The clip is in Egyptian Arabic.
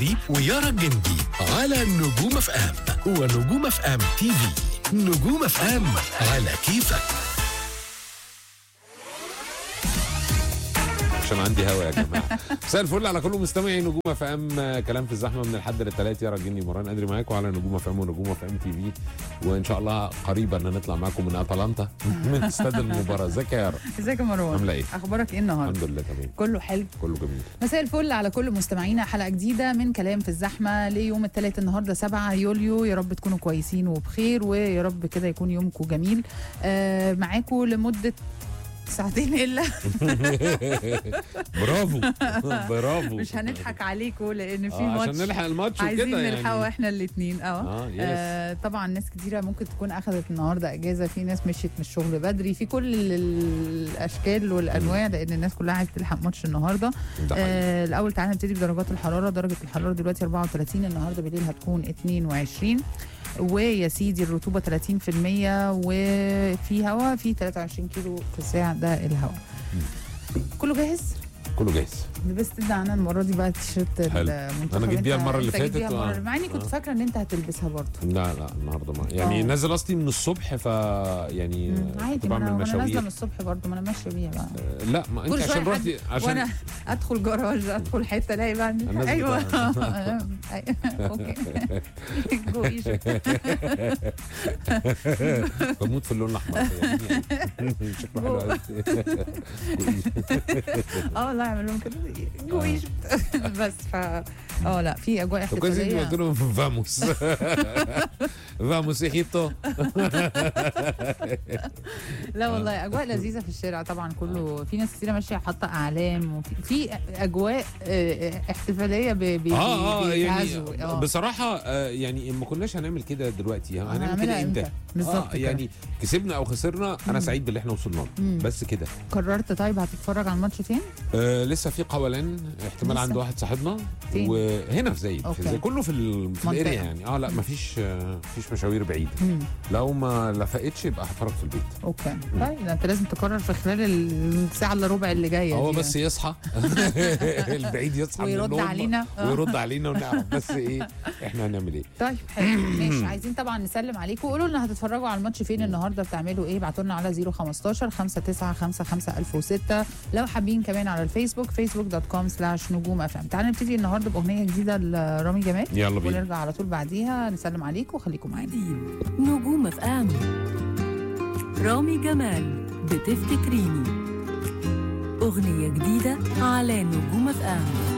ويارا الجندي على نجوم اف ام ونجوم اف ام تي في نجوم اف ام على كيفك عشان عندي هوا يا جماعه مساء الفل على كل مستمعي نجوم اف ام كلام في الزحمه من الحد للثلاث يا رجلني مران قادري معاكم على نجوم اف ام ونجوم اف ام تي في وان شاء الله قريبا هنطلع معاكم من اتلانتا من استاد المباراه ازيك يا يارا ازيك يا مروان عامله ايه؟ اخبارك ايه النهارده الحمد لله تمام كله حلو كله جميل مساء الفل على كل مستمعينا حلقه جديده من كلام في الزحمه ليوم الثلاث النهارده 7 يوليو يا رب تكونوا كويسين وبخير ويا رب كده يكون يومكم جميل آه معاكم لمده ساعتين الا برافو برافو مش هنضحك عليكم لان في آه ماتش عشان نلحق الماتش عايزين وكده نلحقه يعني احنا الاثنين اه اه يس آه طبعا ناس كتيره ممكن تكون اخذت النهارده اجازه في ناس مشيت من الشغل بدري في كل الاشكال والانواع لان الناس كلها عايزه تلحق ماتش النهارده ده حقيقي. آه الاول تعالى نبتدي بدرجات الحراره درجه الحراره دلوقتي 34 النهارده بالليل هتكون 22 ويا سيدي الرطوبه 30% وفي هواء في 23 كيلو في الساعه ده الهواء كله جاهز كله جاهز لبست ده انا المره دي بقى التيشيرت حلو. المنتخب أنا جيت بيها أنت- المرة اللي أنت جيت فاتت بيها و- المرة- مع اني كنت آه. فاكره ان انت هتلبسها برضه لا لا النهارده ما يعني آه. نازل اصلي من الصبح ف يعني مم، عادي كنت ما بعمل انا وأنا نازله من مشاوير الصبح برضه ما انا ماشيه بيها بقى آه، لا ما انت كل عشان شوية رحتي عشان وانا ادخل جراج ادخل حته الاقي بقى الناس ايوه بتاع- أيوة. اوكي جو ايجيبت بموت في اللون الاحمر يعني شكله حلو قوي اه لا يعمل لهم كده جو ايجيبت بس ف اه لا في اجواء طب كويس انت قلت احتفاليه لهم فاموس فاموس ايجيبتو لا والله اجواء لذيذه في الشارع طبعا كله في ناس كتيره ماشيه حاطه اعلام وفي في اجواء آه، احتفاليه ب ب اه اه يعني بيتعزوا. آه. بصراحه آه يعني ما كناش هنعمل كده دلوقتي هنعمل هنعملها كده امتى؟ بالظبط اه كده. يعني كسبنا او خسرنا انا مم. سعيد باللي احنا وصلنا له مم. بس كده قررت طيب هتتفرج على الماتش فين؟ آه لسه في قولان احتمال لسه؟ عند واحد صاحبنا فين؟ وهنا في زايد أوكي. في زايد كله في, ال... في منطقة. الاريا يعني اه لا مفيش آه مفيش مشاوير بعيده مم. لو ما لفقتش يبقى هتفرج في البيت اوكي طيب ده انت لازم تقرر في خلال الساعه الا ربع اللي جايه هو دي. بس يصحى البعيد يصحى من ويرد النوم علينا آه. ويرد علينا ونعرف بس ايه احنا هنعمل ايه طيب حلو ماشي عايزين طبعا نسلم عليكم وقولوا لنا هتتفرجوا على الماتش فين النهارده بتعملوا ايه ابعتوا لنا على 015 595 1006 لو حابين كمان على الفيسبوك فيسبوك دوت كوم سلاش نجوم اف ام تعالوا نبتدي النهارده باغنيه جديده لرامي جمال يلا بينا ونرجع على طول بعديها نسلم عليكم وخليكم معانا نجوم اف ام رامي جمال بتفتكريني أغنية جديدة على نجوم اف ام